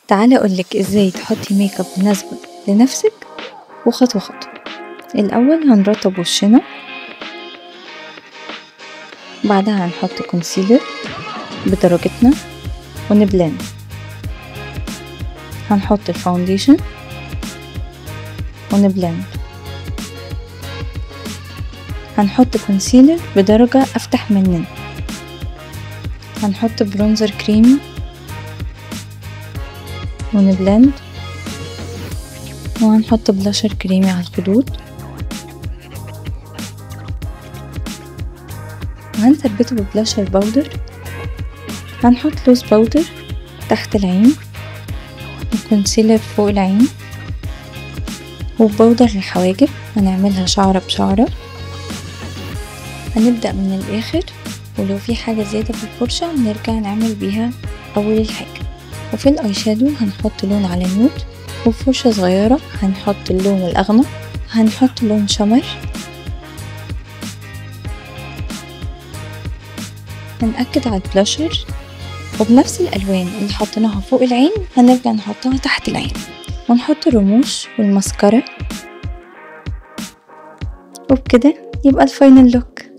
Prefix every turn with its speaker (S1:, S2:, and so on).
S1: تعالي أقولك إزاي تحطي ميك اب مناسبة لنفسك وخطوة خطوة الأول هنرطب وشنا بعدها هنحط كونسيلر بدرجتنا ونبلند هنحط الفاونديشن ونبلند هنحط كونسيلر بدرجة أفتح مننا هنحط برونزر كريمي ونبلند وهنحط بلاشر كريمي على الخدود وهنثبته ببلاشر باودر هنحط لوز باودر تحت العين وكونسيلر فوق العين وبودر الحواجب هنعملها شعرة بشعرة هنبدأ من الآخر ولو في حاجة زيادة في الفرشة نرجع نعمل بيها أول الحاجة وفي الاي شادو هنحط لون على نود وبفرشة صغيرة هنحط اللون الأغمق هنحط لون شمر هنأكد على البلاشر وبنفس الألوان اللي حطيناها فوق العين هنرجع نحطها تحت العين ونحط الرموش والماسكارا وبكده يبقى الفاينل لوك